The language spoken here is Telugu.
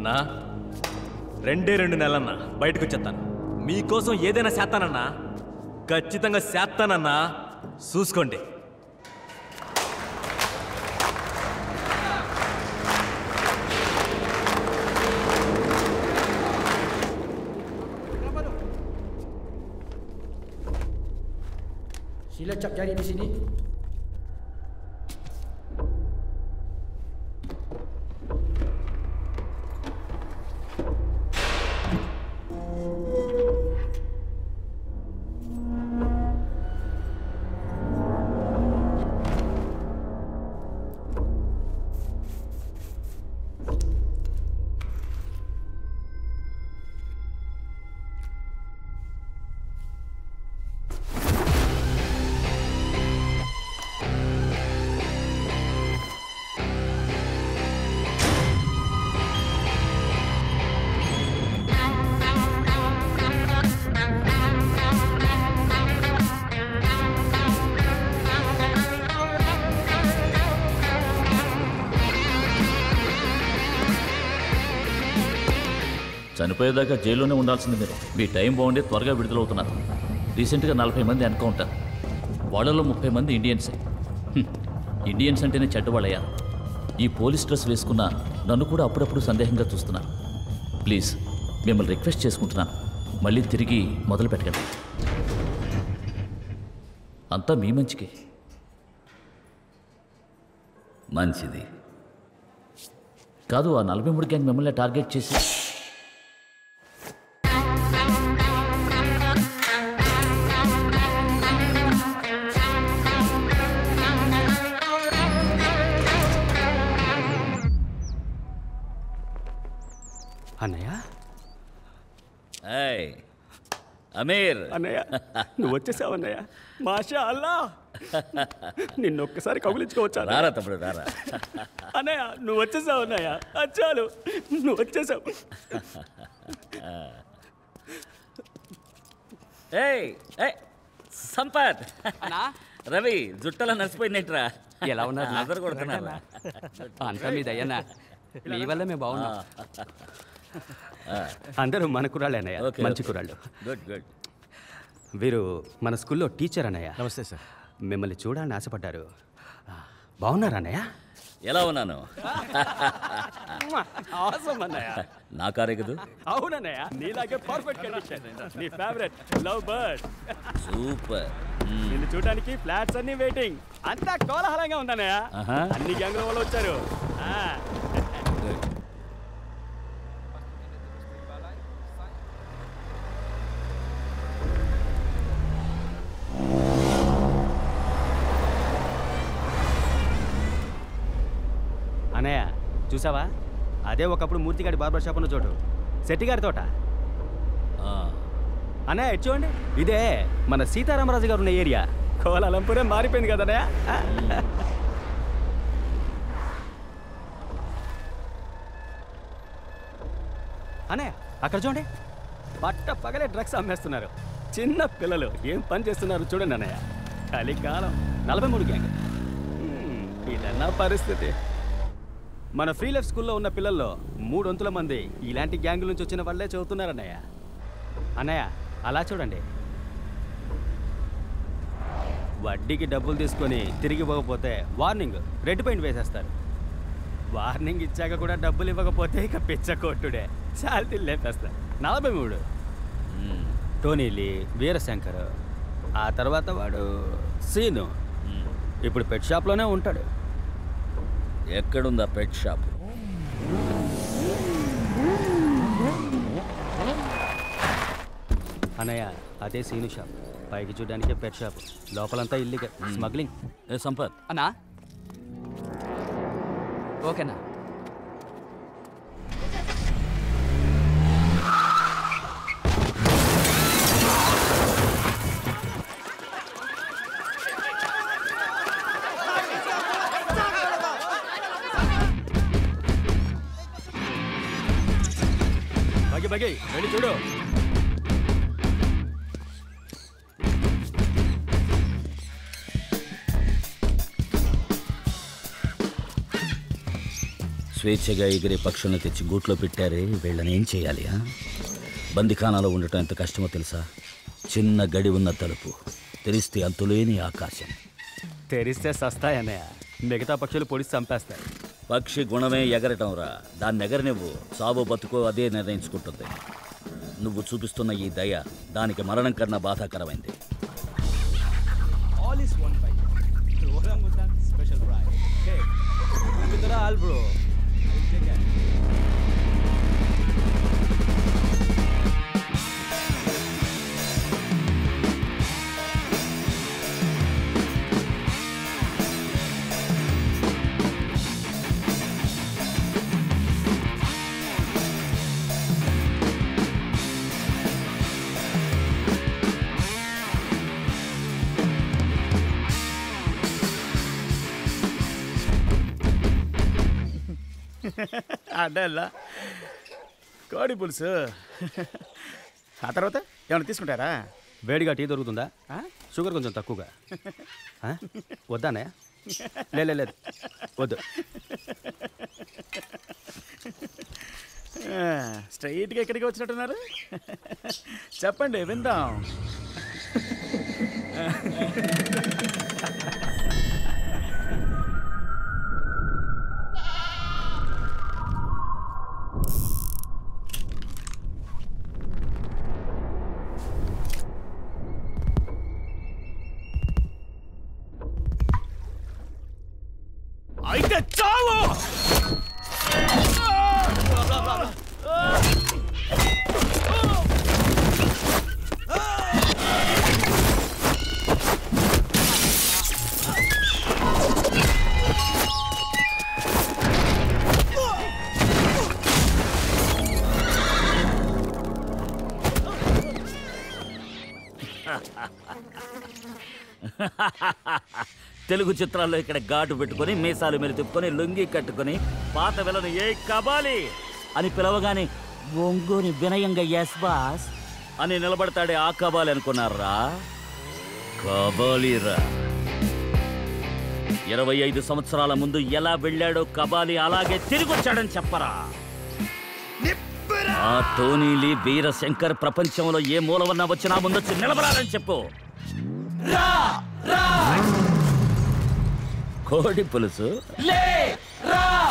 అన్నా రెండే రెండు నెలలన్నా బయటకు వచ్చేస్తాను మీకోసం ఏదైనా చేస్తానన్నా ఖచ్చితంగా చేస్తానన్నా చూసుకోండి Sila cap jari di sini. చనిపోయేదాకా జైల్లోనే ఉండాల్సింది మీరు మీ టైం బాగుండి త్వరగా విడుదలవుతున్నారు రీసెంట్గా నలభై మంది ఎన్కౌంటర్ వాళ్ళలో ముప్పై మంది ఇండియన్సే హ్మ్. ఇండియన్స్ అంటేనే చెడ్డవాళ్ళయ్యారు ఈ పోలీస్ డ్రెస్ వేసుకున్న నన్ను కూడా అప్పుడప్పుడు సందేహంగా చూస్తున్నారు ప్లీజ్ మిమ్మల్ని రిక్వెస్ట్ చేసుకుంటున్నాను మళ్ళీ తిరిగి మొదలు పెట్టకండి అంతా మీ మంచికి మంచిది కాదు ఆ నలభై మూడు గ్యాంగ్ మిమ్మల్ని టార్గెట్ చేసి అన్నయ్య ఏయ్, అమీర్ అన్నయ్య నువ్వు వచ్చేసావు అన్నయ్య మాషా అల్లా నిన్ను ఒక్కసారి కౌగిలించుకోవచ్చా అన్నయ్య? రారా తమ్ముడు రారా అన్నయ్య నువ్వు వచ్చేసావు అన్నయ్య అచ్చాలు నువ్వు వచ్చేసావు ఏయ్ ఏయ్ సంపత్ రవి జుట్టలా నడిచిపోయినట్రా ఎలా ఉన్నారు నా? అందరు కొడుతున్నారా అంతా మీ దయ్యన్నా మీ వల్ల మేము బాగున్నాం అందరూ మన కుర్రాళ్ళే అన్నయ్య ఓకే, మంచి ఓకే. కుర్రాళ్ళు గుడ్ గుడ్ వీరు మన స్కూల్లో టీచర్ అన్నయ్య నమస్తే సార్ మిమ్మల్ని చూడాలని ఆశపడ్డారు బాగున్నారా అన్నయ్య ఎలా ఉన్నాను అవసరం అన్నయ్య నా కారే కదూ అవునన్నయ్య నీలాగే పర్ఫెక్ట్ కండిషన్ నీ ఫేవరెట్ లవ్ బర్డ్ సూపర్ నిన్ను చూడడానికి ఫ్లాట్స్ అన్ని వెయిటింగ్ అంతా కోలాహలంగా ఉందన్నయ్య ఆహా. అన్ని గ్యాంగుల వాళ్ళు వచ్చారు ఆ. అన్నయ్య చూసావా అదే ఒకప్పుడు మూర్తిగాడి బార్బర్ షాప్ ఉన్న చోటు శెట్టిగారి తోట అన్నయ్య ఇటు చూడండి ఇదే మన సీతారామరాజు గారు ఉన్న ఏరియా కోలాలంపూరే మారిపోయింది కదా అన్నయ్య ఆ? అన్నయ్య అక్కడ చూడండి పట్ట పగలే డ్రగ్స్ అమ్మేస్తున్నారు చిన్న పిల్లలు ఏం పని చేస్తున్నారు చూడండి అన్నయ్య కలికాలం నలభై మూడు గ్యాంగ్ హ్మ్, ఇదన్నా పరిస్థితి మన ఫ్రీ లైఫ్ స్కూల్లో ఉన్న పిల్లల్లో మూడొంతుల మంది ఇలాంటి గ్యాంగుల నుంచి వచ్చిన వాళ్ళే చదువుతున్నారు అన్నయ్య అన్నయ్య అలా చూడండి వడ్డీకి డబ్బులు తీసుకొని తిరిగి ఇవ్వకపోతే వార్నింగ్ రెడ్ పెయింట్ వేసేస్తారు వార్నింగ్ ఇచ్చాక కూడా డబ్బులు ఇవ్వకపోతే ఇక పిచ్చ కొట్టుడే శాలరీ లేపేస్తారు నలభై మూడు టోనీలి వీరశంకర్ ఆ తర్వాత వాడు సీను ఇప్పుడు పెట్ షాప్లోనే ఉంటాడు ఎక్కడుందా పెట్ షాప్ అన్నయ్య అదే సీను షాప్ పైకి చూడడానికి పెట్ షాప్ లోపలంతా ఇల్లీగల్ స్మగ్లింగ్ ఏ సంపత్ అన్నా ఓకేనా బగి బగి వెళ్ళి చూడు స్వేచ్ఛగా ఎగిరే పక్షుల్ని తెచ్చి గూట్లో పెట్టారే వీళ్ళని ఏం చేయాలి ఆ? బందిఖానాలో ఉండటం ఎంత కష్టమో తెలుసా చిన్న గడి ఉన్న తలుపు తెరిస్తే అంతులేని ఆకాశం తెరిస్తే సస్తాయన్నయ్య మిగతా పక్షులు పొడిచి చంపేస్తాయి పక్షి గుణమే ఎగరటం రా దాన్ని ఎగరనివ్వు సాగు బతుకో అదే నిర్ణయించుకుంటుంది నువ్వు చూపిస్తున్న ఈ దయ దానికి మరణం కన్నా బాధాకరమైంది All is one by Orangutan special ride. Hey, with the all bro. Take care. అడ్డల్లా కోడి పులుసు ఆ తర్వాత ఏమైనా తీసుకుంటారా వేడిగా టీ దొరుకుతుందా షుగర్ కొంచెం తక్కువగా ఆ? వద్దానే లే లే, లేదు వద్దు ఆ, స్ట్రైట్గా ఎక్కడికి వచ్చినట్టున్నారు చెప్పండి విందాం అయితే చావు తెలుగు చిత్రాల్లో ఇక్కడ ఘాటు పెట్టుకొని మీసాలు మీద తిప్పుకొని లుంగి కట్టుకొని పాత విలను ఏ కబాలి అని పిలవగానే ఒంగోని వినయంగా ఎస్ బాస్ అని నిలబడతాడే ఆ కబాలి అనుకున్నారా కబాలీరా ఇరవై ఐదు సంవత్సరాల ముందు ఎలా వెళ్ళాడో కబాలి అలాగే తిరిగి వచ్చాడని చెప్పరా ఆ టోనీలి వీరశంకర్ ప్రపంచంలో ఏ మూలవన్నా వచ్చినా ముందొచ్చి నిలబడాలని చెప్పు కోడి పులుసు